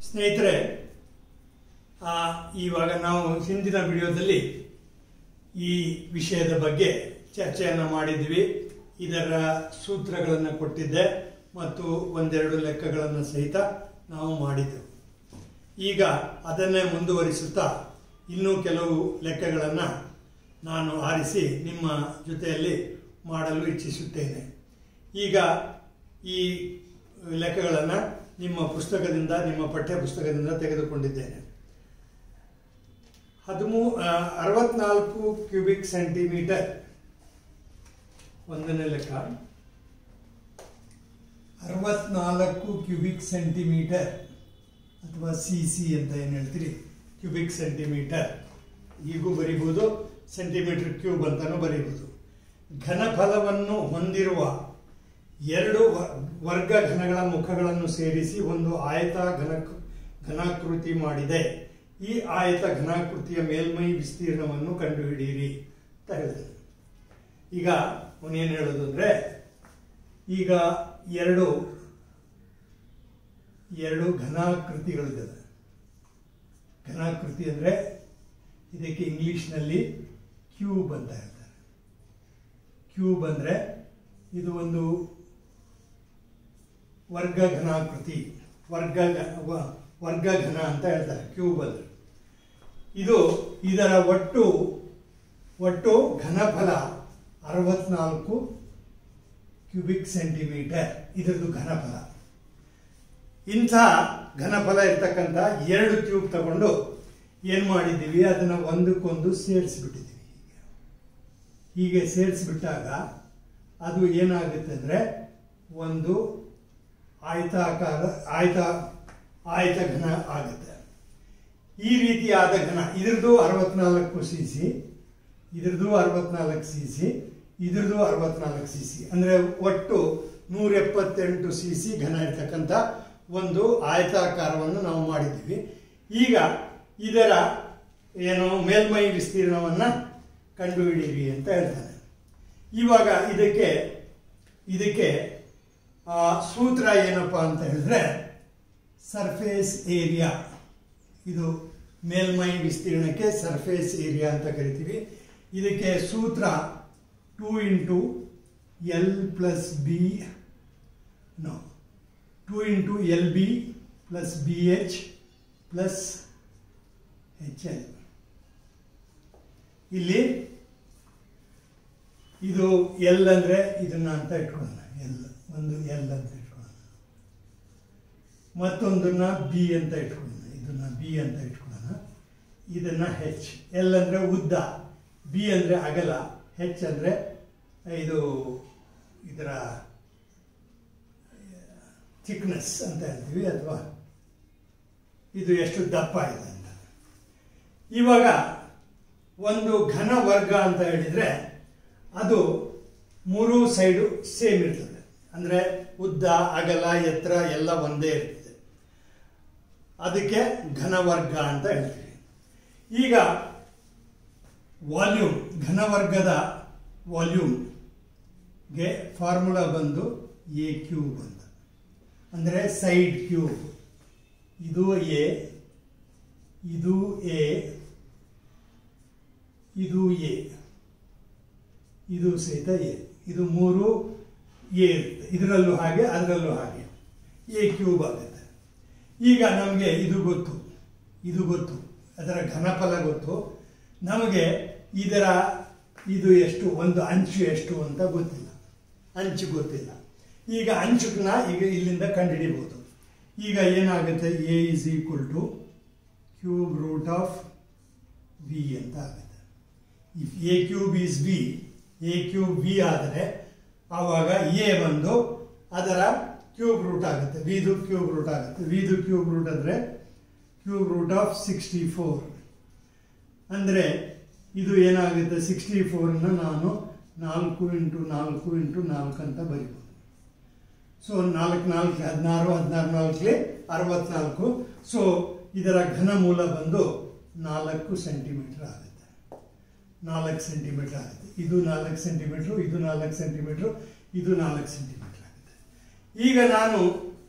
ಸ್ನೇಹಿತರೆ ಆ, ಇವಾಗ ನಾವು ಹಿಂದಿನ ವಿಡಿಯೋದಲ್ಲಿ ಈ ವಿಷಯದ ಬಗ್ಗೆ ಚರ್ಚೆಯನ್ನು ಮಾಡಿದ್ವಿ ಇದರ ಸೂತ್ರಗಳನ್ನು ಕೊಟ್ಟಿದ್ದೆ ಮತ್ತು ಒಂದೆರಡು ಲೆಕ್ಕಗಳನ್ನು ಸಹಿತ ನಾವು ಮಾಡಿದ್ದೆವು ಈಗ ಅದನ್ನೇ ಮುಂದುವರಿಸುತ್ತಾ ಇನ್ನೂ ಕೆಲವು ಲೆಕ್ಕಗಳನ್ನು ನಾನು ಆರಿಸಿ ನಿಮ್ಮ ಜೊತೆಯಲ್ಲಿ ಮಾಡಲು ಇಚ್ಛಿಸುತ್ತೇನೆ ಈಗ ಈ ಲೆಕ್ಕಗಳನ್ನು ನಿಮ್ಮ ಪುಸ್ತಕದಿಂದ ನಿಮ್ಮ ಪಠ್ಯ ಪುಸ್ತಕದಿಂದ ತೆಗೆದುಕೊಂಡಿದ್ದೇನೆ ಹದಿಮೂ ಆ, ಅರವತ್ನಾಲ್ಕು ಕ್ಯೂಬಿಕ್ ಸೆಂಟಿಮೀಟರ್ ಒಂದನೇ ಲೆಕ್ಕ ಅರವತ್ನಾಲ್ಕು ಕ್ಯೂಬಿಕ್ ಸೆಂಟಿಮೀಟರ್ ಅಥವಾ ಸಿ ಸಿ ಅಂತ ಏನು ಹೇಳ್ತೀರಿ ಕ್ಯೂಬಿಕ್ ಸೆಂಟಿಮೀಟರ್ ಹೀಗೂ ಬರೀಬೋದು ಸೆಂಟಿಮೀಟರ್ ಕ್ಯೂಬ್ ಅಂತಲೂ ಬರೀಬೋದು ಘನಫಲವನ್ನು ಹೊಂದಿರುವ ಎರಡು ವ- ವರ್ಗ ಘನಗಳ ಮುಖಗಳನ್ನು ಸೇರಿಸಿ ಒಂದು ಆಯತ ಘನ ಘನಾಕೃತಿ ಮಾಡಿದೆ ಈ ಆಯತ ಘನಾಕೃತಿಯ ಮೇಲ್ಮೈ ವಿಸ್ತೀರ್ಣವನ್ನು ಕಂಡುಹಿಡಿಯಿರಿ ಅಂತ ಹೇಳಿದೆ ಈಗ ಅವನೇನು ಹೇಳೋದು ಅಂದರೆ ಈಗ ಎರಡು ಎರಡು ಘನಾಕೃತಿಗಳಿದ್ದಾವೆ ಘನಾಕೃತಿ ಅಂದರೆ ಇದಕ್ಕೆ ಇಂಗ್ಲಿಷ್ನಲ್ಲಿ ಕ್ಯೂಬ್ ಅಂತ ಹೇಳ್ತಾರೆ ಕ್ಯೂಬ್ ಅಂದರೆ ಇದು ಒಂದು ವರ್ಗ ಘನಾಕೃತಿ ವರ್ಗ ಘ- ವ- ವರ್ಗ ಘನ ಅಂತ ಹೇಳ್ತಾರೆ ಕ್ಯೂಬ್ ಅಂದರೆ ಇದು ಇದರ ಒಟ್ಟು ಒಟ್ಟು ಘನಫಲ ಅರವತ್ನಾಲ್ಕು ಕ್ಯೂಬಿಕ್ ಸೆಂಟಿಮೀಟರ್ ಇದರದ್ದು ಘನಫಲ ಇಂಥ ಘನಫಲ ಇರ್ತಕ್ಕಂಥ ಎರಡು ಟ್ಯೂಬ್ ತಗೊಂಡು ಏನು ಮಾಡಿದ್ದೀವಿ ಅದನ್ನು ಒಂದಕ್ಕೊಂದು ಸೇರಿಸ್ಬಿಟ್ಟಿದ್ದೀವಿ ಹೀಗೆ ಹೀಗೆ ಸೇರಿಸ್ಬಿಟ್ಟಾಗ ಅದು ಏನಾಗುತ್ತೆ ಅಂದರೆ ಒಂದು ಆಯತಾಕಾರ ಆಯತ ಆಯತ ಘನ ಆಗುತ್ತೆ ಈ ರೀತಿಯಾದ ಘನ ಇದ್ರದ್ದು ಅರವತ್ನಾಲ್ಕು ಸಿ ಸಿ ಇದ್ರದ್ದು ಅರವತ್ನಾಲ್ಕು ಸಿ ಸಿ ಇದ್ರದ್ದು ಅರವತ್ನಾಲ್ಕು ಸಿ ಸಿ ಅಂದರೆ ಒಟ್ಟು ನೂರ ಎಪ್ಪತ್ತೆಂಟು ಸಿ ಸಿ ಘನ ಇರ್ತಕ್ಕಂಥ ಒಂದು ಆಯತಾಕಾರವನ್ನು ನಾವು ಮಾಡಿದ್ದೀವಿ ಈಗ ಇದರ ಏನು ಮೇಲ್ಮೈ ವಿಸ್ತೀರ್ಣವನ್ನು ಕಂಡುಹಿಡಿಯಿರಿ ಅಂತ ಹೇಳ್ತಾನೆ ಇವಾಗ ಇದಕ್ಕೆ ಇದಕ್ಕೆ ಆ, ಸೂತ್ರ ಏನಪ್ಪ ಅಂತ ಹೇಳಿದ್ರೆ ಸರ್ಫೇಸ್ ಏರಿಯಾ ಇದು ಮೇಲ್ಮೈ ವಿಸ್ತೀರ್ಣಕ್ಕೆ ಸರ್ಫೇಸ್ ಏರಿಯಾ ಅಂತ ಕರಿತೀವಿ ಇದಕ್ಕೆ ಸೂತ್ರ two into L plus B no two into L B plus B H plus H L ಇಲ್ಲಿ ಇದು ಎಲ್ ಅಂದರೆ ಇದನ್ನ ಅಂತ ಇಟ್ಕೊಳ್ಳೋಣ ಎಲ್ ಒಂದು ಎಲ್ ಅಂತ ಇಟ್ಕೊಳ್ಳೋಣ ಮತ್ತೊಂದನ್ನ ಬಿ ಅಂತ ಇಟ್ಕೊಳ್ಳೋಣ ಇದನ್ನ ಬಿ ಅಂತ ಇಟ್ಕೊಳ್ಳೋಣ ಇದನ್ನ ಹೆಚ್ ಎಲ್ ಅಂದರೆ ಉದ್ದ ಬಿ ಅಂದರೆ ಅಗಲ ಹೆಚ್ ಅಂದರೆ ಇದು ಇದರ ಥಿಕ್ನೆಸ್ ಅಂತ ಹೇಳ್ತೀವಿ ಅಥವಾ ಇದು ಎಷ್ಟು ದಪ್ಪ ಇದೆ ಅಂತ ಇವಾಗ ಒಂದು ಘನ ವರ್ಗ ಅಂತ ಹೇಳಿದರೆ ಅದು ಮೂರು ಸೈಡು ಸೇಮ್ ಇರ್ತದೆ ಅಂದರೆ ಉದ್ದ ಅಗಲ ಎತ್ತರ ಎಲ್ಲ ಒಂದೇ ಇರ್ತದೆ ಅದಕ್ಕೆ ಘನವರ್ಗ ಅಂತ ಹೇಳ್ತೀವಿ ಈಗ ವಾಲ್ಯೂಮ್ ಘನವರ್ಗದ ವಾಲ್ಯೂಮ್ಗೆ ಫಾರ್ಮುಲಾ ಬಂದು ಎ ಕ್ಯೂಬ್ ಅಂತ ಅಂದರೆ ಸೈಡ್ ಕ್ಯೂಬ್ ಇದು ಎ ಇದು ಎ ಇದು ಎ ಇದು ಸಹಿತ ಎ ಇದು ಮೂರು ಎ ಇರುತ್ತೆ ಇದರಲ್ಲೂ ಹಾಗೆ ಅದರಲ್ಲೂ ಹಾಗೆ ಎ ಕ್ಯೂಬ್ ಆಗುತ್ತೆ ಈಗ ನಮಗೆ ಇದು ಗೊತ್ತು ಇದು ಗೊತ್ತು ಅದರ ಘನಫಲ ಗೊತ್ತು ನಮಗೆ ಇದರ ಇದು ಎಷ್ಟು ಒಂದು ಅಂಚು ಎಷ್ಟು ಅಂತ ಗೊತ್ತಿಲ್ಲ ಅಂಚು ಗೊತ್ತಿಲ್ಲ ಈಗ ಅಂಚುನ ಈಗ ಇಲ್ಲಿಂದ ಕಂಡುಹಿಡಿಬೋದು ಈಗ ಏನಾಗುತ್ತೆ A is equal to cube root of V ಅಂತ ಆಗುತ್ತೆ if A cube is V A cube V ಆದರೆ ಆವಾಗ ಎ ಬಂದು ಅದರ ಕ್ಯೂಬ್ ರೂಟ್ ಆಗುತ್ತೆ ವಿದು ಕ್ಯೂಬ್ ರೂಟ್ ಆಗುತ್ತೆ ವಿದು ಕ್ಯೂಬ್ ರೂಟ್ ಅಂದರೆ cube root of sixty four ಅಂದರೆ ಇದು ಏನಾಗುತ್ತೆ ಸಿಕ್ಸ್ಟಿ ಫೋರ್ನ ನಾನು ನಾಲ್ಕು ಇಂಟು ನಾಲ್ಕು ಇಂಟು ನಾಲ್ಕು ಅಂತ ಬರಿಬೋದು ಸೊ ನಾಲ್ಕು ನಾಲ್ಕು ಹದಿನಾರು ಹದಿನಾರು ನಾಲ್ಕಲಿ ಅರವತ್ನಾಲ್ಕು ಸೊ ಇದರ ಘನಮೂಲ ಬಂದು ನಾಲ್ಕು ಸೆಂಟಿಮೀಟರ್ ಆಗುತ್ತೆ ನಾಲ್ಕು ಸೆಂಟಿಮೀಟರ್ ಆಗುತ್ತೆ ಇದು ನಾಲ್ಕು ಸೆಂಟಿಮೀಟ್ರು ಇದು ನಾಲ್ಕು ಸೆಂಟಿಮೀಟ್ರು ಇದು ನಾಲ್ಕು ಸೆಂಟಿಮೀಟರ್ ಆಗುತ್ತೆ ಈಗ ನಾನು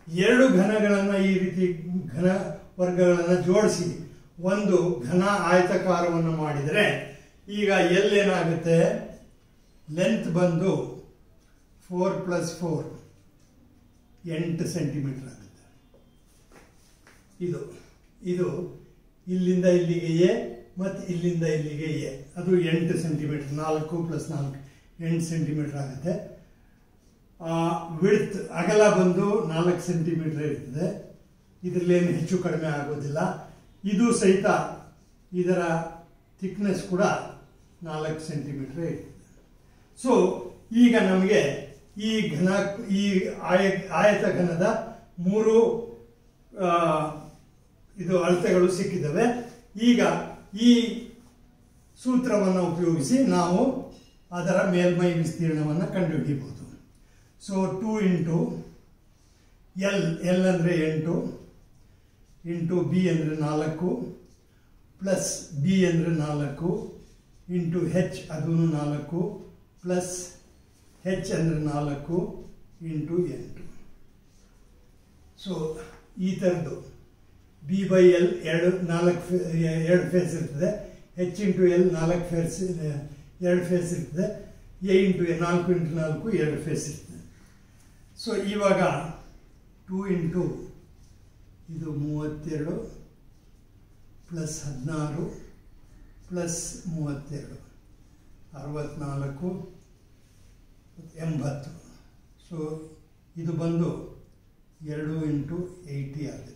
ಎರಡು ಘನಗಳನ್ನು ಈ ರೀತಿ ಘನ ವರ್ಗಗಳನ್ನು ಜೋಡಿಸಿ ಒಂದು ಘನ ಆಯತಕಾರವನ್ನು ಮಾಡಿದರೆ ಈಗ ಎಲ್ ಏನಾಗುತ್ತೆ ಲೆಂತ್ ಬಂದು ಫೋರ್ ಪ್ಲಸ್ ಫೋರ್ ಎಂಟು ಸೆಂಟಿಮೀಟರ್ ಆಗುತ್ತೆ ಇದು ಇದು ಇಲ್ಲಿಂದ ಇಲ್ಲಿಗೆ ಎ ಮತ್ತು ಇಲ್ಲಿಂದ ಇಲ್ಲಿಗೆ ಎ ಅದು ಎಂಟು ಸೆಂಟಿಮೀಟರ್ ನಾಲ್ಕು ಪ್ಲಸ್ ನಾಲ್ಕು ಎಂಟು ಸೆಂಟಿಮೀಟರ್ ಆಗುತ್ತೆ ವಿಡ್ತ್ ಅಗಲ ಬಂದು ನಾಲ್ಕು ಸೆಂಟಿಮೀಟರ್ ಇರ್ತದೆ ಇದರಲ್ಲೇನು ಹೆಚ್ಚು ಕಡಿಮೆ ಆಗೋದಿಲ್ಲ ಇದು ಸಹಿತ ಇದರ ಥಿಕ್ನೆಸ್ ಕೂಡ ನಾಲ್ಕು ಸೆಂಟಿಮೀಟರ್ ಇರ್ತದೆ ಸೊ ಈಗ ನಮಗೆ ಈ ಘನ ಈ ಆಯ ಆಯತ ಘನದ ಮೂರು ಆ, ಇದು ಅಳತೆಗಳು ಸಿಕ್ಕಿದ್ದಾವೆ ಈಗ ಈ ಸೂತ್ರವನ್ನು ಉಪಯೋಗಿಸಿ ನಾವು ಅದರ ಮೇಲ್ಮೈ ವಿಸ್ತೀರ್ಣವನ್ನು ಕಂಡುಹಿಡಿಯಬಹುದು so two into L L ಅಂದರೆ ಎಂಟು ಇಂಟು ಬಿ ಅಂದರೆ ನಾಲ್ಕು ಪ್ಲಸ್ ಬಿ ಅಂದರೆ ನಾಲ್ಕು ಇಂಟು ಹೆಚ್ ಅದೂ ನಾಲ್ಕು ಪ್ಲಸ್ ಹೆಚ್ ಅಂದರೆ ನಾಲ್ಕು ಇಂಟು ಎಂಟು ಸೊ ಈ ಥರದ್ದು ಬಿ ಬೈ ಎಲ್ ಎರಡು ನಾಲ್ಕು ಫೇ ಎರಡು ಫೇಸ್ ಇರ್ತದೆ ಹೆಚ್ ಇಂಟು ಎಲ್ ನಾಲ್ಕು ಫೇಸ್ ಎರಡು ಫೇಸ್ ಇರ್ತದೆ ಎ ಇಂಟು ಎ ನಾಲ್ಕು ಇಂಟು ನಾಲ್ಕು ಎರಡು ಫೇಸ್ ಇರ್ತದೆ ಸೊ ಇವಾಗ ಟೂ ಇಂಟು ಇದು ಮೂವತ್ತೆರಡು ಪ್ಲಸ್ ಹದಿನಾರು ಪ್ಲಸ್ ಮೂವತ್ತೆರಡು ಅರವತ್ನಾಲ್ಕು ಎಂಬತ್ತು ಸೊ ಇದು ಬಂದು ಎರಡು ಇಂಟು ಏಯ್ಟಿ ಆಗುತ್ತೆ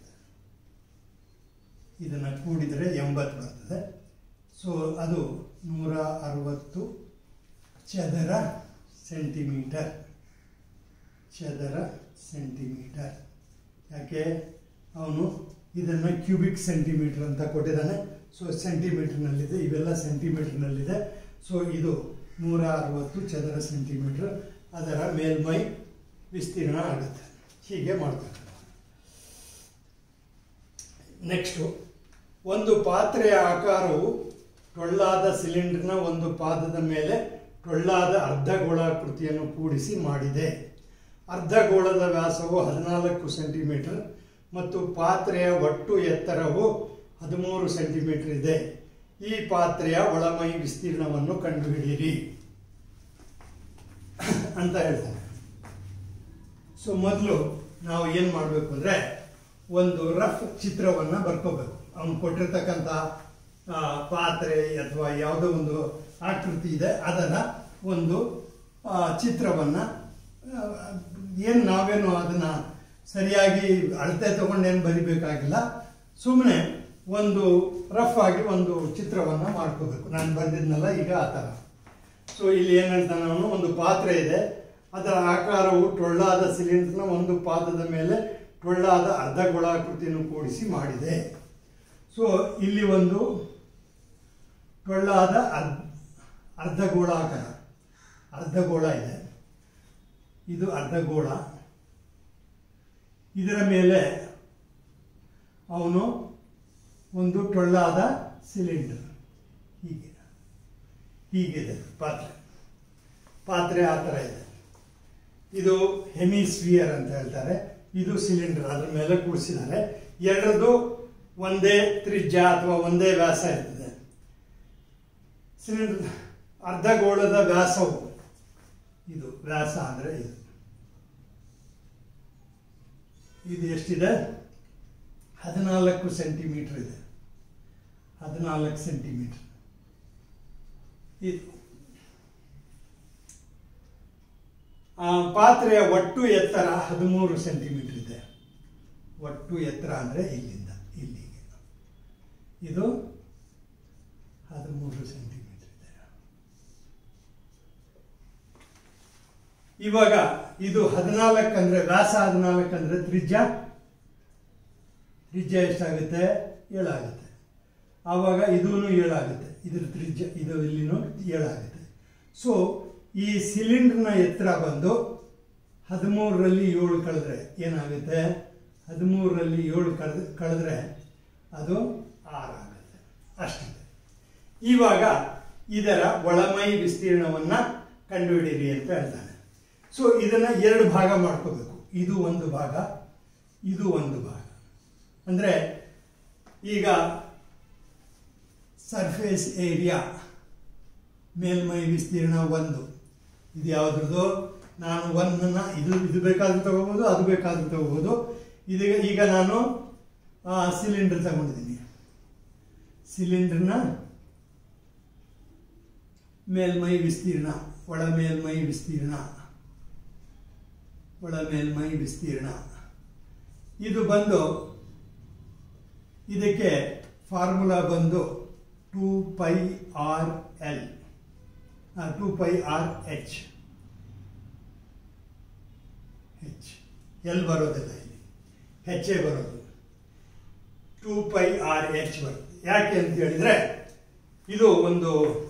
ಇದನ್ನು ಕೂಡಿದರೆ ಎಂಬತ್ತು ಬರ್ತದೆ ಸೊ ಅದು ನೂರ ಅರವತ್ತು ಚದರ ಸೆಂಟಿಮೀಟರ್ ಚದರ ಸೆಂಟಿಮೀಟರ್ ಯಾಕೆ ಅವನು ಇದನ್ನು ಕ್ಯೂಬಿಕ್ ಸೆಂಟಿಮೀಟರ್ ಅಂತ ಕೊಟ್ಟಿದ್ದಾನೆ ಸೊ ಸೆಂಟಿಮೀಟರ್ನಲ್ಲಿದೆ ಇವೆಲ್ಲ ಸೆಂಟಿಮೀಟರ್ನಲ್ಲಿದೆ ಸೊ ಇದು ನೂರ ಅರವತ್ತು ಚದರ ಸೆಂಟಿಮೀಟರ್ ಅದರ ಮೇಲ್ಮೈ ವಿಸ್ತೀರ್ಣ ಆಗುತ್ತೆ ಹೀಗೆ ಮಾಡ್ತಾರೆ ನೆಕ್ಸ್ಟು ಒಂದು ಪಾತ್ರೆಯ ಆಕಾರವು ಟೊಳ್ಳಾದ ಸಿಲಿಂಡರ್ನ ಒಂದು ಪಾದದ ಮೇಲೆ ಟೊಳ್ಳಾದ ಅರ್ಧಗೋಳಾಕೃತಿಯನ್ನು ಕೂಡಿಸಿ ಮಾಡಿದೆ ಅರ್ಧಗೋಳದ ವ್ಯಾಸವು ಹದಿನಾಲ್ಕು ಸೆಂಟಿಮೀಟರ್ ಮತ್ತು ಪಾತ್ರೆಯ ಒಟ್ಟು ಎತ್ತರವು ಹದಿಮೂರು ಸೆಂಟಿಮೀಟರ್ ಇದೆ ಈ ಪಾತ್ರೆಯ ಒಳಮೈ ವಿಸ್ತೀರ್ಣವನ್ನು ಕಂಡುಹಿಡಿಯಿರಿ ಅಂತ ಹೇಳ್ತಾರೆ ಸೊ ಮೊದಲು ನಾವು ಏನು ಮಾಡಬೇಕು ಅಂದರೆ ಒಂದು ರಫ್ ಚಿತ್ರವನ್ನು ಬರ್ಕೋಬೇಕು ಅವನು ಕೊಟ್ಟಿರ್ತಕ್ಕಂಥ ಆ, ಪಾತ್ರೆ ಅಥವಾ ಯಾವುದೋ ಒಂದು ಆಕೃತಿ ಇದೆ ಅದರ ಒಂದು ಆ, ಚಿತ್ರವನ್ನು ಏನು ನಾವೇನು ಅದನ್ನು ಸರಿಯಾಗಿ ಅಳತೆ ತಗೊಂಡೇನು ಬರಿಬೇಕಾಗಿಲ್ಲ ಸುಮ್ಮನೆ ಒಂದು ರಫ್ ಆಗಿ ಒಂದು ಚಿತ್ರವನ್ನು ಮಾಡ್ಕೋಬೇಕು ನಾನು ಬಂದಿದ್ನಲ್ಲ ಈಗ ಆ ಥರ ಸೊ ಇಲ್ಲಿ ಏನು ಹೇಳ್ತಾನೆ ಅವನು ಒಂದು ಪಾತ್ರೆ ಇದೆ ಅದರ ಆಕಾರವು ಟೊಳ್ಳಾದ ಸಿಲಿಂಡರ್ನ ಒಂದು ಪಾದದ ಮೇಲೆ ಟೊಳ್ಳಾದ ಅರ್ಧಗೋಳಾಕೃತಿಯನ್ನು ಕೂಡಿಸಿ ಮಾಡಿದೆ ಸೊ ಇಲ್ಲಿ ಒಂದು ಟೊಳ್ಳಾದ ಅರ್ಧ ಅರ್ಧಗೋಳಾಕಾರ ಅರ್ಧಗೋಳ ಇದೆ ಇದು ಅರ್ಧಗೋಳ ಇದರ ಮೇಲೆ ಅವನು ಒಂದು ಟೊಳ್ಳಾದ ಸಿಲಿಂಡರ್ ಹೀಗೆ ಹೀಗಿದೆ ಪಾತ್ರೆ ಪಾತ್ರೆ ಆ ಥರ ಇದೆ ಇದು ಹೆಮಿಸ್ಫಿಯರ್ ಅಂತ ಹೇಳ್ತಾರೆ ಇದು ಸಿಲಿಂಡರ್ ಅದ್ರ ಮೇಲೆ ಕೂಡಿಸಿದ್ದಾರೆ ಎರಡರದ್ದು ಒಂದೇ ತ್ರಿಜ್ಯ ಅಥವಾ ಒಂದೇ ವ್ಯಾಸ ಇರ್ತದೆ ಸಿಲಿಂಡರ್ ಅರ್ಧಗೋಳದ ವ್ಯಾಸವು ಇದು ವ್ಯಾಸ ಅಂದರೆ ಇದು ಇದು ಎಷ್ಟಿದೆ ಹದಿನಾಲ್ಕು ಸೆಂಟಿಮೀಟರ್ ಇದೆ ಹದಿನಾಲ್ಕು ಸೆಂಟಿಮೀಟರ್ ಇದು ಆ ಪಾತ್ರೆಯ ಒಟ್ಟು ಎತ್ತರ ಹದಿಮೂರು ಸೆಂಟಿಮೀಟರ್ ಇದೆ ಒಟ್ಟು ಎತ್ತರ ಅಂದರೆ ಇಲ್ಲಿಂದ ಇಲ್ಲಿಗೆ ಇದು ಹದಿಮೂರು ಸೆಂಟಿಮೀಟರ್ ಇದೆ ಇವಾಗ ಇದು ಹದಿನಾಲ್ಕು ಅಂದರೆ ವ್ಯಾಸ ಹದಿನಾಲ್ಕು ಅಂದರೆ ತ್ರಿಜ್ಯ ತ್ರಿಜ್ಯ ಎಷ್ಟಾಗುತ್ತೆ ಏಳಾಗುತ್ತೆ ಆವಾಗ ಇದೂ ಏಳಾಗುತ್ತೆ ಇದ್ರ ತ್ರಿಜ್ಯ ಇದು ಇಲ್ಲಿನೂ ಏಳಾಗುತ್ತೆ ಸೊ ಈ ಸಿಲಿಂಡರ್ನ ಎತ್ತರ ಬಂದು ಹದಿಮೂರರಲ್ಲಿ ಏಳು ಕಳೆದ್ರೆ ಏನಾಗುತ್ತೆ ಹದಿಮೂರರಲ್ಲಿ ಏಳು ಕಳೆದ ಕಳೆದ್ರೆ ಅದು ಆರಾಗುತ್ತೆ ಅಷ್ಟಿದೆ ಇವಾಗ ಇದರ ಒಳಮೈ ವಿಸ್ತೀರ್ಣವನ್ನು ಕಂಡುಹಿಡಿಯಿರಿ ಅಂತ ಹೇಳ್ತಾನೆ ಸೊ ಇದನ್ನು ಎರಡು ಭಾಗ ಮಾಡ್ಕೋಬೇಕು ಇದು ಒಂದು ಭಾಗ ಇದು ಒಂದು ಭಾಗ ಅಂದರೆ ಈಗ ಸರ್ಫೇಸ್ ಏರಿಯಾ ಮೇಲ್ಮೈ ವಿಸ್ತೀರ್ಣ ಒಂದು ಇದು ಯಾವುದ್ರದ್ದು ನಾನು ಒಂದನ್ನು ಇದು ಇದು ಬೇಕಾದ್ರೂ ತಗೋಬೋದು ಅದು ಬೇಕಾದ್ರೂ ತಗೋಬೋದು ಇದೀಗ ಈಗ ನಾನು ಸಿಲಿಂಡರ್ ತಗೊಂಡಿದ್ದೀನಿ ಸಿಲಿಂಡರ್ನ ಮೇಲ್ಮೈ ವಿಸ್ತೀರ್ಣ ಒಳ ಮೇಲ್ಮೈ ವಿಸ್ತೀರ್ಣ ಒಳ ಮೇಲ್ಮೈ ವಿಸ್ತೀರ್ಣ ಇದು ಬಂದು ಇದಕ್ಕೆ ಫಾರ್ಮುಲಾ ಬಂದು two pi R L two pi R H H L ಬರೋದಿಲ್ಲ ಇಲ್ಲಿ ಹೆಚ್ಚೇ ಬರೋದು ಟೂ ಪೈ ಆರ್ ಎಚ್ ಬರುತ್ತೆ ಯಾಕೆ ಅಂತ ಹೇಳಿದ್ರೆ ಇದು ಒಂದು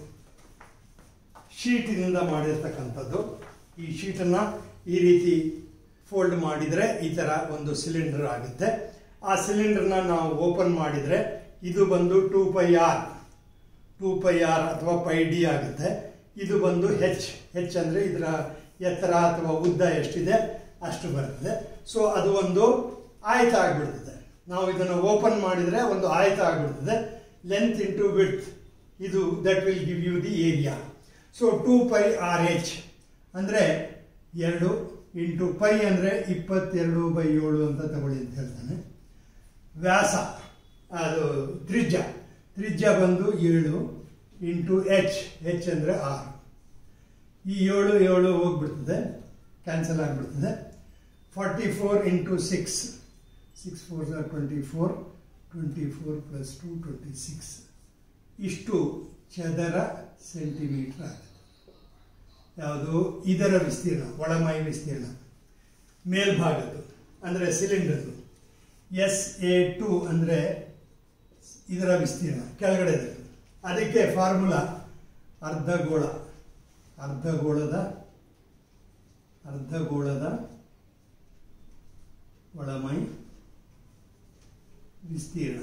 ಶೀಟಿನಿಂದ ಮಾಡಿರ್ತಕ್ಕಂಥದ್ದು ಈ ಶೀಟನ್ನು ಈ ರೀತಿ ಫೋಲ್ಡ್ ಮಾಡಿದರೆ ಈ ಥರ ಒಂದು ಸಿಲಿಂಡರ್ ಆಗುತ್ತೆ ಆ ಸಿಲಿಂಡರ್ನ ನಾವು ಓಪನ್ ಮಾಡಿದರೆ ಇದು ಬಂದು two pi R two pi R ಅಥವಾ ಪೈ ಡಿ ಆಗುತ್ತೆ ಇದು ಬಂದು ಹೆಚ್ ಹೆಚ್ ಅಂದರೆ ಇದರ ಎತ್ತರ ಅಥವಾ ಉದ್ದ ಎಷ್ಟಿದೆ ಅಷ್ಟು ಬರ್ತದೆ ಸೊ ಅದು ಒಂದು ಆಯತ ಆಗಿಬಿಡ್ತದೆ ನಾವು ಇದನ್ನು ಓಪನ್ ಮಾಡಿದರೆ ಒಂದು ಆಯತ ಆಗಿಬಿಡ್ತದೆ ಲೆಂತ್ ಇಂಟು ವಿಡ್ತ್ ಇದು that will give you the area so two pi R H ಅಂದರೆ ಎರಡು ಇಂಟು ಪೈ ಅಂದರೆ ಇಪ್ಪತ್ತೆರಡು ಬೈ ಏಳು ಅಂತ ತಗೊಳ್ಳಿ ಅಂತ ಹೇಳ್ತಾನೆ ವ್ಯಾಸ ಅದು ತ್ರಿಜ್ಯ ತ್ರಿಜ್ಯ ಬಂದು ಏಳು ಇಂಟು ಎಚ್ ಎಚ್ ಅಂದರೆ ಆರು ಈ ಏಳು ಏಳು ಹೋಗ್ಬಿಡ್ತದೆ ಕ್ಯಾನ್ಸಲ್ ಆಗಿಬಿಡ್ತದೆ forty four into six six four twenty four twenty four plus two twenty six ಇಷ್ಟು ಚದರ ಸೆಂಟಿಮೀಟರ್ ಆಗುತ್ತೆ ಯಾವುದು ಇದರ ವಿಸ್ತೀರ್ಣ ಒಳಮೈ ವಿಸ್ತೀರ್ಣ ಮೇಲ್ಭಾಗದ್ದು ಅಂದರೆ ಸಿಲಿಂಡರ್ದು ಎಸ್ ಎ ಟು ಅಂದರೆ ಇದರ ವಿಸ್ತೀರ್ಣ ಕೆಳಗಡೆದು ಅದಕ್ಕೆ ಫಾರ್ಮುಲಾ ಅರ್ಧಗೋಳ ಅರ್ಧಗೋಳದ ಅರ್ಧಗೋಳದ ಒಳಮೈ ವಿಸ್ತೀರ್ಣ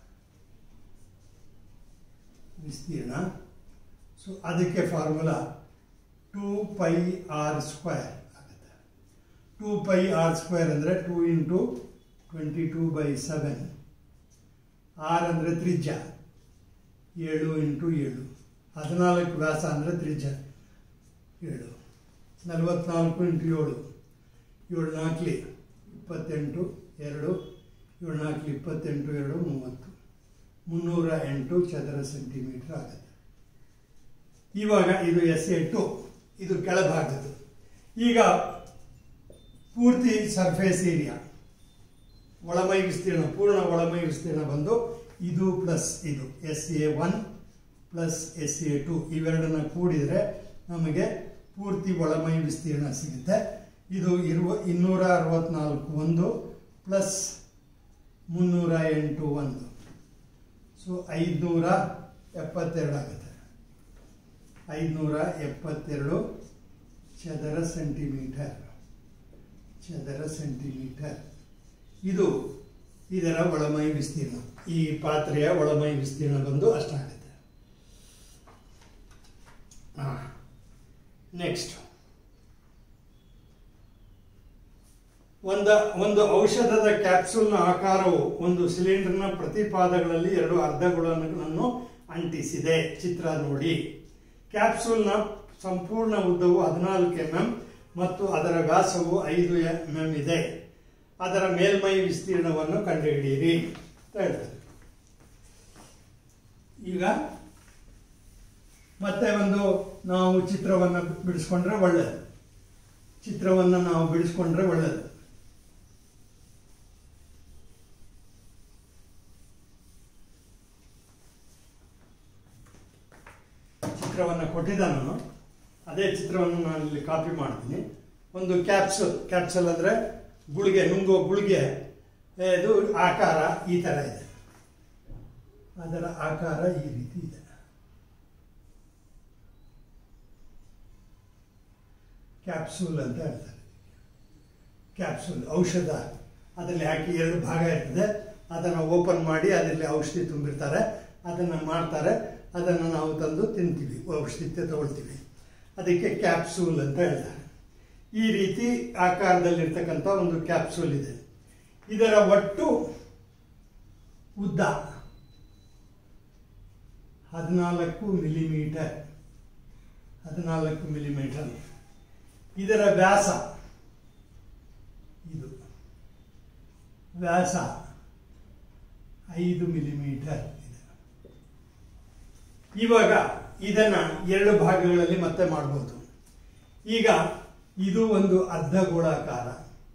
ವಿಸ್ತೀರ್ಣ ಸೊ ಅದಕ್ಕೆ formula two pi R square ಆಗುತ್ತೆ ಟೂ ಪೈ ಆರ್ ಸ್ಕ್ವೇರ್ ಅಂದರೆ two into twenty two by seven R ಅಂದರೆ ತ್ರಿಜ್ಯ ಏಳು ಇಂಟು ಏಳು ಹದಿನಾಲ್ಕು ವ್ಯಾಸ ಅಂದರೆ ತ್ರಿಜ್ಯ ಏಳು ನಲವತ್ನಾಲ್ಕು ಇಂಟು ಏಳು ಏಳು ನಾಲ್ಕಲಿ ಇಪ್ಪತ್ತೆಂಟು ಎರಡು ಏಳು ನಾಲ್ಕಲಿ ಇಪ್ಪತ್ತೆಂಟು ಎರಡು ಮೂವತ್ತು ಮುನ್ನೂರ ಎಂಟು ಚದರ ಸೆಂಟಿಮೀಟರ್ ಆಗುತ್ತೆ ಇವಾಗ ಇದು ಎಸ್ ಎ ಟು ಇದು ಕೆಳಭಾಗದ್ದು ಈಗ ಪೂರ್ತಿ ಸರ್ಫೇಸ್ ಏರಿಯಾ ಒಳಮೈ ವಿಸ್ತೀರ್ಣ ಪೂರ್ಣ ಒಳಮೈ ವಿಸ್ತೀರ್ಣ ಬಂದು ಇದು ಪ್ಲಸ್ ಇದು S A one plus S A two ಇವೆರಡನ್ನ ಕೂಡಿದರೆ ನಮಗೆ ಪೂರ್ತಿ ಒಳಮೈ ವಿಸ್ತೀರ್ಣ ಸಿಗುತ್ತೆ ಇದು ಇರುವ ಇನ್ನೂರ ಅರವತ್ನಾಲ್ಕು ಒಂದು ಪ್ಲಸ್ ಮುನ್ನೂರ ಎಂಟು ಒಂದು ಸೊ ಐದುನೂರ ಎಪ್ಪತ್ತೆರಡು ಆಗುತ್ತೆ ಐದುನೂರ ಎಪ್ಪತ್ತೆರಡು ಚದರ ಸೆಂಟಿಮೀಟರ್ ಚದರ ಸೆಂಟಿಮೀಟರ್ ಇದು ಇದರ ಒಳಮೈ ವಿಸ್ತೀರ್ಣ ಈ ಪಾತ್ರೆಯ ಒಳಮೈ ವಿಸ್ತೀರ್ಣ ಬಂದು ಅಷ್ಟಾಗುತ್ತೆ ನೆಕ್ಸ್ಟ್ ಒಂದ ಒಂದು ಔಷಧದ ಕ್ಯಾಪ್ಸೂಲ್ನ ಆಕಾರವು ಒಂದು ಸಿಲಿಂಡರ್ನ ಪ್ರತಿಪಾದಗಳಲ್ಲಿ ಎರಡು ಅರ್ಧಗಳನ್ನು ಅಂಟಿಸಿದೆ ಚಿತ್ರ ನೋಡಿ ಕ್ಯಾಪ್ಸೂಲ್ನ ಸಂಪೂರ್ಣ ಉದ್ದವು ಹದಿನಾಲ್ಕು ಎಂ ಎಂ ಮತ್ತು ಅದರ ವ್ಯಾಸವು ಐದು ಎಂ ಎಂ ಇದೆ ಅದರ ಮೇಲ್ಮೈ ವಿಸ್ತೀರ್ಣವನ್ನು ಕಂಡುಹಿಡಿಯಿರಿ ಅಂತ ಹೇಳ್ತಾರೆ ಈಗ ಮತ್ತೆ ಒಂದು ನಾವು ಚಿತ್ರವನ್ನು ಬಿಡಿಸ್ಕೊಂಡ್ರೆ ಒಳ್ಳೆಯದು ಚಿತ್ರವನ್ನು ನಾವು ಬಿಡಿಸ್ಕೊಂಡ್ರೆ ಒಳ್ಳೆಯದು ಚಿತ್ರವನ್ನು ಕೊಟ್ಟಿದ್ದ ನಾನು ಅದೇ ಚಿತ್ರವನ್ನು ನಾನು ಇಲ್ಲಿ ಕಾಪಿ ಮಾಡ್ತೀನಿ ಒಂದು ಕ್ಯಾಪ್ಸೂಲ್ ಕ್ಯಾಪ್ಸೂಲ್ ಅಂದರೆ ಗುಳಿಗೆ ನುಂಗೋ ಗುಳಿಗೆ ಇದು ಆಕಾರ ಈ ಥರ ಇದೆ ಅದರ ಆಕಾರ ಈ ರೀತಿ ಇದೆ ಕ್ಯಾಪ್ಸೂಲ್ ಅಂತ ಹೇಳ್ತಾರೆ ಕ್ಯಾಪ್ಸೂಲ್ ಔಷಧ ಅದರಲ್ಲಿ ಹಾಕಿ ಎರಡು ಭಾಗ ಇರ್ತದೆ ಅದನ್ನು ಓಪನ್ ಮಾಡಿ ಅದರಲ್ಲಿ ಔಷಧಿ ತುಂಬಿರ್ತಾರೆ ಅದನ್ನು ಮಾಡ್ತಾರೆ ಅದನ್ನು ನಾವು ತಂದು ತಿಂತೀವಿ ಔಷಧಿ ತಗೊಳ್ತೀವಿ ಅದಕ್ಕೆ ಕ್ಯಾಪ್ಸೂಲ್ ಅಂತ ಹೇಳ್ತಾರೆ ಈ ರೀತಿ ಆಕಾರದಲ್ಲಿರ್ತಕ್ಕಂಥ ಒಂದು ಕ್ಯಾಪ್ಸೂಲ್ ಇದೆ ಇದರ ಒಟ್ಟು ಉದ್ದ ಹದಿನಾಲ್ಕು ಮಿಲಿಮೀಟರ್ ಹದಿನಾಲ್ಕು ಮಿಲಿಮೀಟರ್ ಇದರ ವ್ಯಾಸ ಇದು ವ್ಯಾಸ ಐದು ಮಿಲಿಮೀಟರ್ ಇದೆ ಇವಾಗ ಇದನ್ನ ಎರಡು ಭಾಗಗಳಲ್ಲಿ ಮತ್ತೆ ಮಾಡಬಹುದು ಈಗ ಇದು ಒಂದು ಅರ್ಧ ಗೋಳಾಕಾರ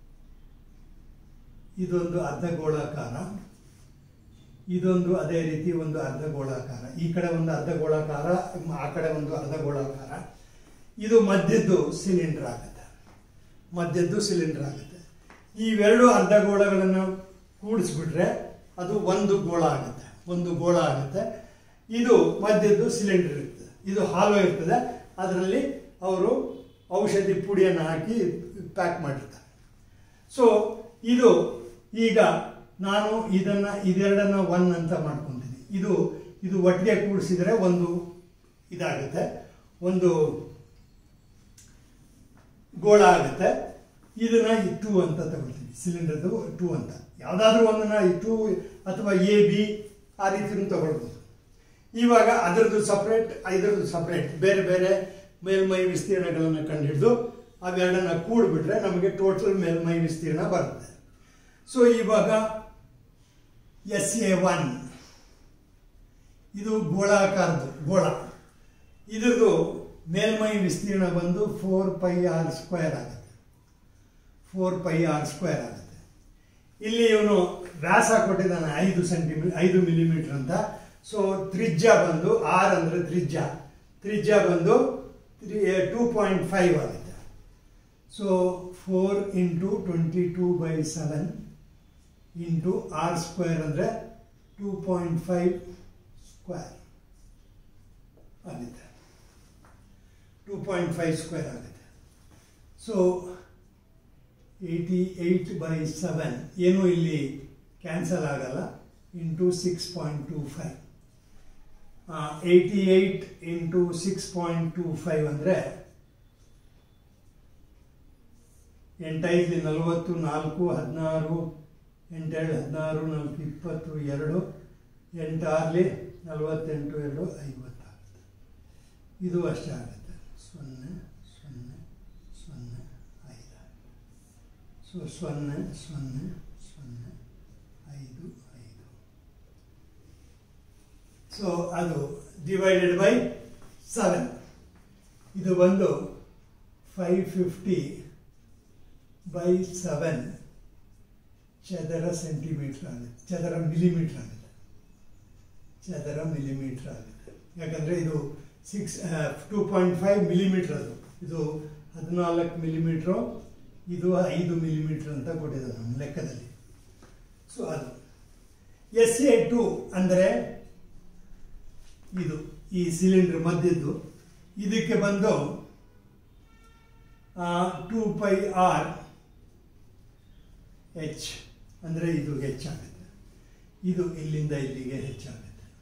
ಇದೊಂದು ಅರ್ಧ ಗೋಳಾಕಾರ ಇದೊಂದು ಅದೇ ರೀತಿ ಒಂದು ಅರ್ಧ ಗೋಳಾಕಾರ ಈ ಕಡೆ ಒಂದು ಅರ್ಧ ಗೋಳಾಕಾರ ಆ ಕಡೆ ಒಂದು ಅರ್ಧ ಗೋಳಾಕಾರ ಇದು ಮಧ್ಯದ್ದು ಸಿಲಿಂಡರ್ ಆಗುತ್ತೆ ಮಧ್ಯದ್ದು ಸಿಲಿಂಡರ್ ಆಗುತ್ತೆ ಇವೆರಡು ಅರ್ಧ ಗೋಳಗಳನ್ನು ಕೂಡಿಸ್ಬಿಟ್ರೆ ಅದು ಒಂದು ಗೋಳ ಆಗುತ್ತೆ ಒಂದು ಗೋಳ ಆಗುತ್ತೆ ಇದು ಮಧ್ಯದ್ದು ಸಿಲಿಂಡರ್ ಇರ್ತದೆ ಇದು ಹಾಲು ಇರ್ತದೆ ಅದರಲ್ಲಿ ಅವರು ಔಷಧಿ ಪುಡಿಯನ್ನು ಹಾಕಿ ಪ್ಯಾಕ್ ಮಾಡಿರ್ತಾರೆ ಸೊ ಇದು ಈಗ ನಾನು ಇದನ್ನ ಇದೆರಡನ್ನ ಒನ್ ಅಂತ ಮಾಡ್ಕೊತೀನಿ ಇದು ಇದು ಒಟ್ಟಿಗೆ ಕೂಡಿಸಿದರೆ ಒಂದು ಇದಾಗುತ್ತೆ ಒಂದು ಗೋಳ ಆಗುತ್ತೆ ಇದನ್ನ ಈ ಟೂ ಅಂತ ತಗೊಳ್ತೀನಿ ಸಿಲಿಂಡರ್ದು ಟೂ ಅಂತ ಯಾವುದಾದ್ರೂ ಒಂದನ್ನ ಈ ಟೂ ಅಥವಾ ಎ ಬಿ ಆ ರೀತಿನೂ ತಗೊಳ್ಬೋದು ಇವಾಗ ಅದರದ್ದು ಸಪ್ರೇಟ್ ಇದರದ್ದು ಸಪ್ರೇಟ್ ಬೇರೆ ಬೇರೆ ಮೇಲ್ಮೈ ವಿಸ್ತೀರ್ಣಗಳನ್ನು ಕಂಡುಹಿಡಿದು ಅವೆರಡನ್ನ ಕೂಡಿಬಿಟ್ರೆ ನಮಗೆ ಟೋಟಲ್ ಮೇಲ್ಮೈ ವಿಸ್ತೀರ್ಣ ಬರುತ್ತೆ ಸೊ ಇವಾಗ ಎಸ್ ಎ ಒನ್ ಇದು ಗೋಳಾಕಾರದ್ದು ಗೋಳ ಇದ್ರದ್ದು ಮೇಲ್ಮೈ ವಿಸ್ತೀರ್ಣ ಬಂದು ಫೋರ್ ಪೈ ಆರ್ ಸ್ಕ್ವೇರ್ ಆಗುತ್ತೆ ಫೋರ್ ಪೈ ಆರ್ ಸ್ಕ್ವೇರ್ ಆಗುತ್ತೆ ಇಲ್ಲಿ ಇವನು ವ್ಯಾಸ ಕೊಟ್ಟಿದ್ದಾನೆ ಐದು ಸೆಂಟಿಮೀ ಐದು ಮಿಲಿಮೀಟರ್ ಅಂತ ಸೊ ತ್ರಿಜ್ಯ ಬಂದು ಆರ್ ಅಂದರೆ ತ್ರಿಜ್ಯ ತ್ರಿಜ್ಯ ಬಂದು ತ್ರೀ ಟೂ ಪಾಯಿಂಟ್ ಫೈವ್ ಆಗುತ್ತೆ so four into twenty two by seven into R square ಅಂದರೆ ಟೂ ಪಾಯಿಂಟ್ ಫೈವ್ ಸ್ಕ್ವೇರ್ ಆಗುತ್ತೆ ಟೂ ಪಾಯಿಂಟ್ ಫೈವ್ ಸ್ಕ್ವೇರ್ ಆಗುತ್ತೆ so eighty eight by seven ಏನೂ ಇಲ್ಲಿ ಕ್ಯಾನ್ಸಲ್ ಆಗಲ್ಲ into six point two five eighty eight into six point two five ಅಂದರೆ ಎಂಟೈದಲಿ ನಲವತ್ತು ನಾಲ್ಕು ಹದಿನಾರು ಎಂಟೆರಡು ಹದಿನಾರು ನಾಲ್ಕು ಇಪ್ಪತ್ತು ಎರಡು ಎಂಟಾರ್ಲಿ ನಲವತ್ತೆಂಟು ಎರಡು ಐವತ್ತಾಗುತ್ತೆ ಇದು ಅಷ್ಟೇ ಆಗುತ್ತೆ ಸೊನ್ನೆ ಸೊನ್ನೆ ಸೊನ್ನೆ ಐದು ಸೊ ಸೊನ್ನೆ ಸೊನ್ನೆ ಸೊನ್ನೆ ಐದು ಐದು ಸೊ ಅದು ಡಿವೈಡೆಡ್ ಬೈ ಸೆವೆನ್ ಇದು ಬಂದು ಫೈವ್ ಫಿಫ್ಟಿ ಬೈ ಸೆವೆನ್ ಚದರ ಸೆಂಟಿಮೀಟರ್ ಆಗುತ್ತೆ ಚದರ ಮಿಲಿಮೀಟರ್ ಆಗುತ್ತೆ ಚದರ ಮಿಲಿಮೀಟರ್ ಆಗುತ್ತೆ ಯಾಕಂದರೆ ಇದು six two point five millimetre ಅದು ಇದು ಹದಿನಾಲ್ಕು ಮಿಲಿಮೀಟ್ರು ಇದು ಐದು ಮಿಲಿಮೀಟರ್ ಅಂತ ಕೊಟ್ಟಿದ್ದಾರೆ ನಮ್ಮ ಲೆಕ್ಕದಲ್ಲಿ ಸೊ ಅದು ಎಸ್ ಎ ಟು ಅಂದರೆ ಇದು ಈ ಸಿಲಿಂಡರ್ ಮಧ್ಯದ್ದು ಇದಕ್ಕೆ ಬಂದು ಟೂ ಪೈ ಆರ್ ಎಚ್ ಅಂದರೆ ಇದು ಹೆಚ್ಚಾಗುತ್ತೆ ಇದು ಇಲ್ಲಿಂದ ಇಲ್ಲಿಗೆ ಹೆಚ್ಚಾಗುತ್ತೆ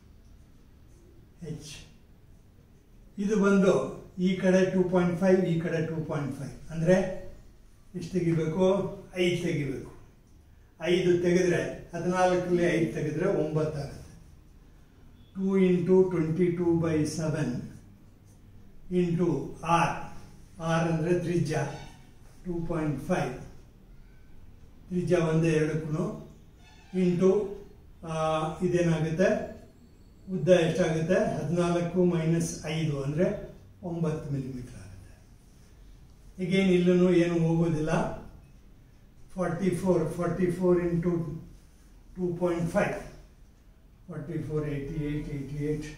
ಹೆಚ್ ಇದು ಬಂದು ಈ ಕಡೆ ಟೂ ಪಾಯಿಂಟ್ ಫೈವ್ ಈ ಕಡೆ ಟೂ ಪಾಯಿಂಟ್ ಫೈವ್ ಅಂದರೆ ಎಷ್ಟು ತೆಗಿಬೇಕು ಐದು ತೆಗಿಬೇಕು ಐದು ತೆಗೆದ್ರೆ ಹದಿನಾಲ್ಕರಲ್ಲಿ ಐದು ತೆಗೆದ್ರೆ ಒಂಬತ್ತಾಗುತ್ತೆ two into twenty two by seven into R R ಅಂದರೆ ತ್ರಿಜ್ಯ ಟೂ ಪಾಯಿಂಟ್ ಫೈವ್ ತ್ರಿಜ್ಯ ಒಂದೇ ಎರಡಕ್ಕೂ ಇಂಟು ಇದೇನಾಗುತ್ತೆ ಉದ್ದ ಎಷ್ಟಾಗುತ್ತೆ ಹದಿನಾಲ್ಕು ಮೈನಸ್ ಐದು ಅಂದರೆ ಒಂಬತ್ತು ಮಿಲಿಮೀಟರ್ ಆಗುತ್ತೆ ಈಗೇನು ಇಲ್ಲೂ ಏನು ಹೋಗೋದಿಲ್ಲ forty four forty four into two point five forty four eighty eight eighty eight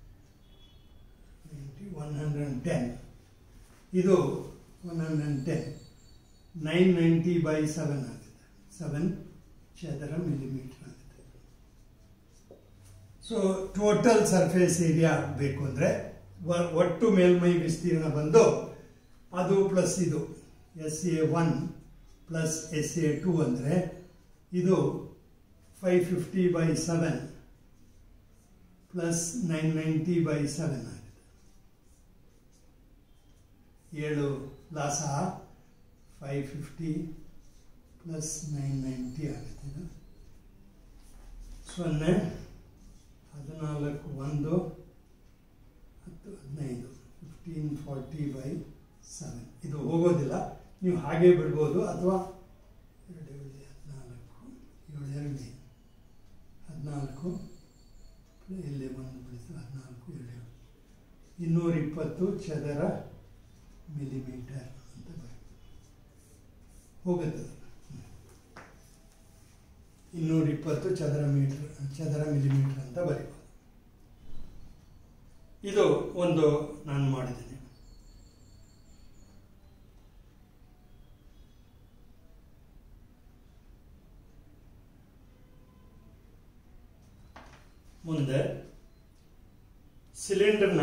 one hundred and ten ಇದು one hundred and ten nine ninety by seven ಆಗುತ್ತೆ ಸೆವೆನ್ ಚದರ ಮಿಲಿಮೀಟರ್ ಆಗುತ್ತೆ ಸೊ ಟೋಟಲ್ ಸರ್ಫೇಸ್ ಏರಿಯಾ ಬೇಕು ಅಂದರೆ ಒಟ್ಟು ಮೇಲ್ಮೈ ವಿಸ್ತೀರ್ಣ ಬಂದು ಅದು ಪ್ಲಸ್ ಇದು S A one plus S A two ಅಂದರೆ ಇದು five fifty by seven plus nine ninety by seven ಆಗುತ್ತೆ ಏಳು ಲಾಸ five fifty plus nine ninety ಆಗುತ್ತೆ ಇದು ಸೊನ್ನೆ ಹದಿನಾಲ್ಕು ಒಂದು ಹತ್ತು ಹದಿನೈದು ಫಿಫ್ಟೀನ್ ಫಾರ್ಟಿ ಬೈ ಸೆವೆನ್ ಇದು ಹೋಗೋದಿಲ್ಲ ನೀವು ಹಾಗೆ ಬಿಡ್ಬೋದು ಅಥವಾ ಎರಡು ಏಳು ಹದಿನಾಲ್ಕು ಏಳು ಎರಡು ಹದಿನಾಲ್ಕು ಇಲ್ಲಿ ಒಂದು ಬಿಡಿಸಿ ಹದಿನಾಲ್ಕು ಏಳು ಏಳು ಇನ್ನೂರ ಇಪ್ಪತ್ತು ಚದರ ಮಿಲಿಮೀಟರ್ ಅಂತ ಬರುತ್ತೆ ಹೋಗುತ್ತೆ ಇನ್ನೂರ ಇಪ್ಪತ್ತು ಚದರ ಮೀಟರ್ ಚದರ ಮಿಲಿಮೀಟರ್ ಅಂತ ಬರೀಬೋದು ಇದು ಒಂದು ನಾನು ಮಾಡಿದ್ದೀನಿ ಮುಂದೆ ಸಿಲಿಂಡರ್ನ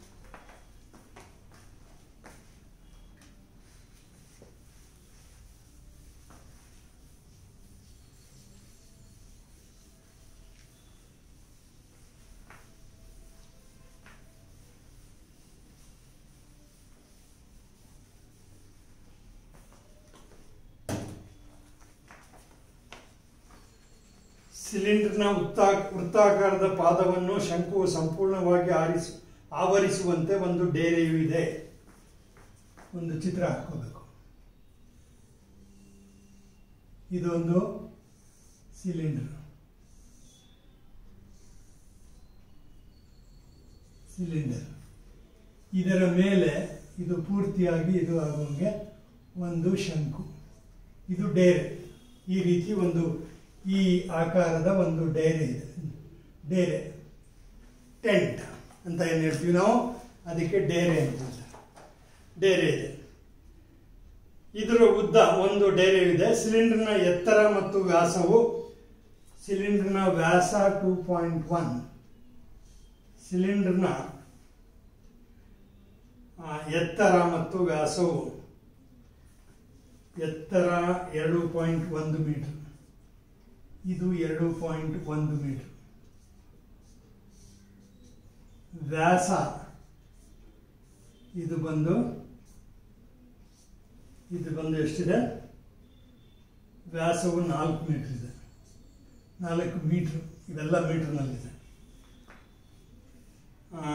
ಸಿಲಿಂಡರ್ನ ವೃತ್ತಾ ವೃತ್ತಾಕಾರದ ಪಾದವನ್ನು ಶಂಕುವು ಸಂಪೂರ್ಣವಾಗಿ ಆರಿಸು ಆವರಿಸುವಂತೆ ಒಂದು ಡೇರೆಯು ಇದೆ ಒಂದು ಚಿತ್ರ ಹಾಕೋಬೇಕು ಇದೊಂದು ಸಿಲಿಂಡರ್ ಸಿಲಿಂಡರ್ ಇದರ ಮೇಲೆ ಇದು ಪೂರ್ತಿಯಾಗಿ ಇದು ಆಗುವಂಗೆ ಒಂದು ಶಂಕು ಇದು ಡೇರೆ ಈ ರೀತಿ ಒಂದು ಈ ಆಕಾರದ ಒಂದು ಡೇರೆ ಇದೆ ಡೇರೆ ಟೆಂಟ್ ಅಂತ ಏನು ಹೇಳ್ತೀವಿ ನಾವು ಅದಕ್ಕೆ ಡೇರೆ ಅಂತ ಹೇಳ್ತಾರೆ. ಡೇರೆ ಇದೆ ಇದರ ಉದ್ದ ಒಂದು ಡೇರೆ ಇದೆ ಸಿಲಿಂಡರ್ನ ಎತ್ತರ ಮತ್ತು ವ್ಯಾಸವು ಸಿಲಿಂಡರ್ನ ವ್ಯಾಸ ಟೂ ಪಾಯಿಂಟ್ ಒನ್ ಸಿಲಿಂಡರ್ನ ಆ, ಎತ್ತರ ಮತ್ತು ವ್ಯಾಸವು ಎತ್ತರ ಎರಡು ಪಾಯಿಂಟ್ ಒಂದು ಮೀಟರ್ ಇದು ಎರಡು ಪಾಯಿಂಟ್ ಒಂದು ಮೀಟರ್ ವ್ಯಾಸ ಇದು ಬಂದು ಇದು ಬಂದು ಎಷ್ಟಿದೆ ವ್ಯಾಸವು ನಾಲ್ಕು ಮೀಟರ್ ಇದೆ ನಾಲ್ಕು ಮೀಟ್ರ್ ಇವೆಲ್ಲ ಮೀಟರ್ನಲ್ಲಿದೆ ಆ,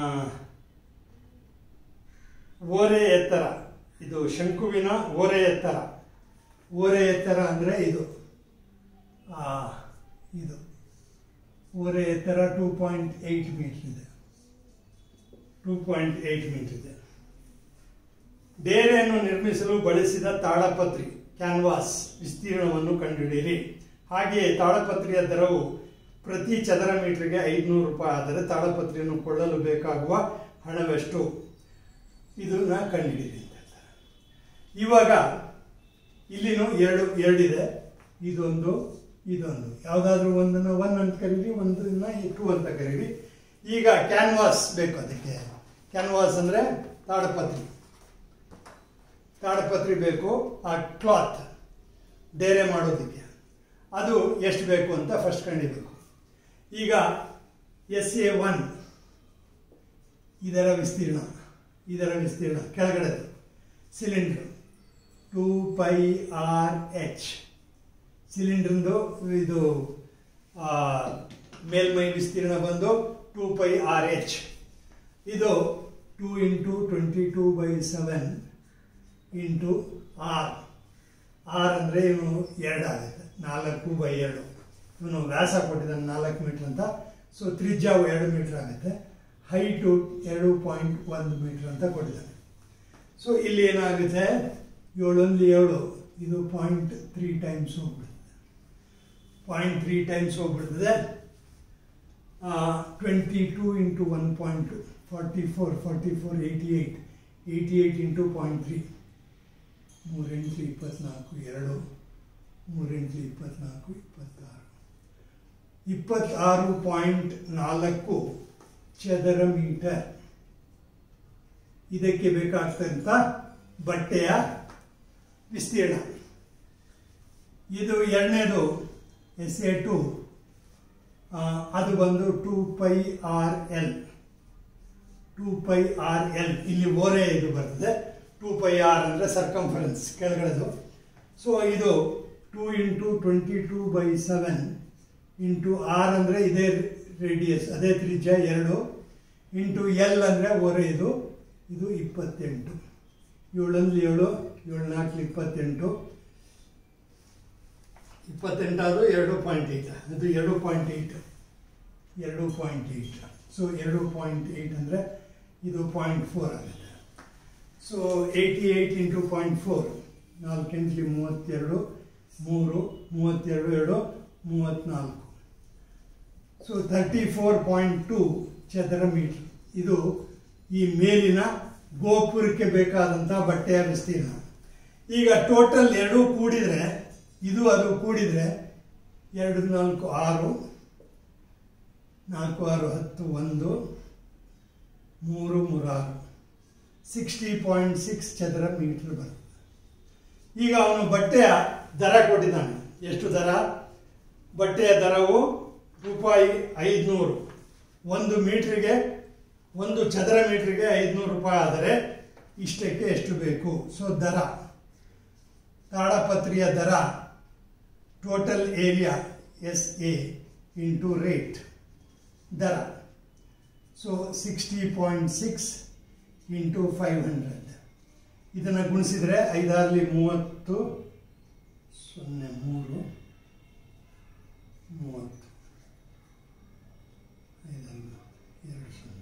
ಓರೆ ಎತ್ತರ ಇದು ಶಂಕುವಿನ ಓರೆ ಎತ್ತರ ಓರೆ ಎತ್ತರ ಅಂದರೆ ಇದು ಆ, ಇದು ಓರೆ ಎತ್ತರ ಟೂ ಪಾಯಿಂಟ್ ಏಯ್ಟ್ ಮೀಟರ್ ಇದೆ ಟೂ ಪಾಯಿಂಟ್ ಏಯ್ಟ್ ಮೀಟರ್ ಇದೆ ಡೇರೆಯನ್ನು ನಿರ್ಮಿಸಲು ಬಳಸಿದ ತಾಳಪತ್ರಿ ಕ್ಯಾನ್ವಾಸ್ ವಿಸ್ತೀರ್ಣವನ್ನು ಕಂಡುಹಿಡಿಯಿರಿ ಹಾಗೆಯೇ ತಾಳಪತ್ರಿಯ ದರವು ಪ್ರತಿ ಚದರ ಮೀಟರ್ಗೆ ಐದುನೂರು ರೂಪಾಯಿ ಆದರೆ ತಾಳಪತ್ರಿಯನ್ನು ಕೊಳ್ಳಲು ಬೇಕಾಗುವ ಹಣವೆಷ್ಟು ಇದನ್ನ ಕಂಡುಹಿಡಿಯಿರಿ ಅಂತ ಹೇಳ್ತಾರೆ ಇವಾಗ ಇಲ್ಲಿನೂ ಎರಡು ಎರಡಿದೆ ಇದೊಂದು ಇದೊಂದು ಯಾವುದಾದ್ರೂ ಒಂದನ್ನು ಒನ್ ಅಂತ ಕರೀರಿ ಒಂದನ್ನ ಟೂ ಅಂತ ಕರೀರಿ ಈಗ ಕ್ಯಾನ್ವಾಸ್ ಬೇಕು ಅದಕ್ಕೆ ಕ್ಯಾನ್ವಾಸ್ ಅಂದರೆ ತಾಡಪತ್ರಿ ತಾಡಪತ್ರಿ ಬೇಕು ಆ ಕ್ಲಾತ್ ಡೇರೆ ಮಾಡೋದಕ್ಕೆ ಅದು ಎಷ್ಟು ಬೇಕು ಅಂತ ಫಸ್ಟ್ ಕಂಡಿಬೇಕು ಈಗ ಎಸ್ ಎ ಒನ್ ಇದರ ವಿಸ್ತೀರ್ಣ ಇದರ ವಿಸ್ತೀರ್ಣ ಕೆಳಗಡೆ cylinder two pi R H ಸಿಲಿಂಡ್ರಿಂದು ಇದು ಆ, ಮೇಲ್ಮೈ ವಿಸ್ತೀರ್ಣ ಬಂದು ಟೂ ಪೈ ಆರ್ ಎಚ್ ಇದು two into twenty two by seven into R R ಅಂದರೆ ಇವನು ಎರಡಾಗುತ್ತೆ ನಾಲ್ಕು ಬೈ ಎರಡು ಇವನು ವ್ಯಾಸ ಕೊಟ್ಟಿದ್ದಾನೆ ನಾಲ್ಕು ಮೀಟ್ರ್ ಅಂತ ಸೊ ತ್ರಿಜ್ಯವು ಎರಡು ಮೀಟ್ರ್ ಆಗುತ್ತೆ ಹೈಟು ಎರಡು ಪಾಯಿಂಟ್ ಒಂದು ಮೀಟ್ರ್ ಅಂತ ಕೊಟ್ಟಿದ್ದಾನೆ ಸೊ ಇಲ್ಲಿ ಏನಾಗುತ್ತೆ ಏಳೊಂದು ಏಳು ಇದು ಪಾಯಿಂಟ್ ತ್ರೀ ಟೈಮ್ಸ್ ಹೋಗ್ಬಿಡ್ತದೆ ಪಾಯಿಂಟ್ ತ್ರೀ ಟೈಮ್ಸ್ ಹೋಗ್ಬಿಡ್ತದೆ twenty two into one point forty four forty four eighty eight eighty eight into point three ಮೂರೆಂಟು ಇಪ್ಪತ್ನಾಲ್ಕು ಎರಡು ಮೂರೆಂಟು ಇಪ್ಪತ್ನಾಲ್ಕು ಇಪ್ಪತ್ತಾರು ಇಪ್ಪತ್ತಾರು ಪಾಯಿಂಟ್ ನಾಲ್ಕು ಚದರ ಮೀಟರ್ ಇದಕ್ಕೆ ಬೇಕಾಗ್ತಂತ ಬಟ್ಟೆಯ ವಿಸ್ತೀರ್ಣ ಇದು ಎರಡನೇದು ಎಸ್ ಎ ಟು ಅದು ಬಂದು two pi R L two pi R L ಇಲ್ಲಿ ಓರೆ ಇದು ಬರ್ತದೆ ಟೂ ಪೈ ಆರ್ ಅಂದರೆ ಸರ್ಕಂಫರೆನ್ಸ್ ಕೆಳಗಡೆದು ಸೊ ಇದು two two into twenty two by seven into R ಅಂದರೆ ಇದೇ ರೇಡಿಯಸ್ ಅದೇ ತ್ರಿಜ್ಯ ಎರಡು ಇಂಟು ಎಲ್ ಅಂದರೆ ಒರೆ ಇದು ಇದು ಇಪ್ಪತ್ತೆಂಟು ಏಳೊಂದು ಏಳು ಏಳು ನಾಲ್ಕು ಇಪ್ಪತ್ತೆಂಟು ಇಪ್ಪತ್ತೆಂಟಾದರೂ ಎರಡು ಪಾಯಿಂಟ್ ಏಯ್ಟ್ ಅದು ಎರಡು ಪಾಯಿಂಟ್ ಏಯ್ಟ್ ಎರಡು ಪಾಯಿಂಟ್ ಏಯ್ಟ್ ಸೊ ಎರಡು ಪಾಯಿಂಟ್ ಏಯ್ಟ್ ಅಂದರೆ ಇದು ಪಾಯಿಂಟ್ ಫೋರ್ ಆಗುತ್ತೆ so eighty eight into point four ನಾಲ್ಕೆಂಟ್ಲಿ ಮೂವತ್ತೆರಡು ಮೂರು ಮೂವತ್ತೆರಡು ಎರಡು ಮೂವತ್ತ್ನಾಲ್ಕು so thirty four point two ಚದರ ಮೀಟರ್ ಇದು ಈ ಮೇಲಿನ ಗೋಪುರಕ್ಕೆ ಬೇಕಾದಂಥ ಬಟ್ಟೆಯ ವಿಸ್ತೀರ್ಣ ಈಗ ಟೋಟಲ್ ಎರಡೂ ಕೂಡಿದರೆ ಇದು ಅದು ಕೂಡಿದರೆ ಎರಡು ನಾಲ್ಕು ಆರು ನಾಲ್ಕು ಆರು ಹತ್ತು ಒಂದು ಮೂರು ಮೂರು ಆರು ಸಿಕ್ಸ್ಟಿ ಪಾಯಿಂಟ್ ಸಿಕ್ಸ್ ಚದರ ಮೀಟರ್ ಬರುತ್ತೆ ಈಗ ಅವನು ಬಟ್ಟೆಯ ದರ ಕೊಟ್ಟಿದ್ದಾನೆ ಎಷ್ಟು ದರ ಬಟ್ಟೆಯ ದರವು ರೂಪಾಯಿ ಐದುನೂರು ಒಂದು ಮೀಟ್ರಿಗೆ ಒಂದು ಚದರ ಮೀಟ್ರಿಗೆ ಐದುನೂರು ರೂಪಾಯಿ ಆದರೆ ಇಷ್ಟಕ್ಕೆ ಎಷ್ಟು ಬೇಕು ಸೊ ದರ ತಾಡಪತ್ರಿಯ ದರ total area S A into rate ದರ so sixty point six into five hundred ಇದನ್ನು ಗುಣಿಸಿದರೆ ಐದಾರಲ್ಲಿ ಮೂವತ್ತು ಸೊನ್ನೆ ಮೂರು ಮೂವತ್ತು ಐದಲ್ಲ ಎರಡು ಸೊನ್ನೆ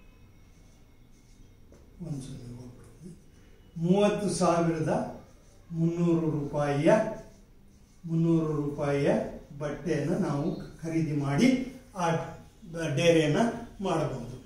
ಒಂದು ಸೊನ್ನೆ ಹೋಗ್ಬಿಡ್ತು ಮೂವತ್ತು ಸಾವಿರದ ಮುನ್ನೂರು ರೂಪಾಯಿಯ ಮುನ್ನೂರು ರೂಪಾಯಿಯ ಬಟ್ಟೆಯನ್ನು ನಾವು ಖರೀದಿ ಮಾಡಿ ಆ ಡೇರೆಯನ್ನು ಮಾಡಬಹುದು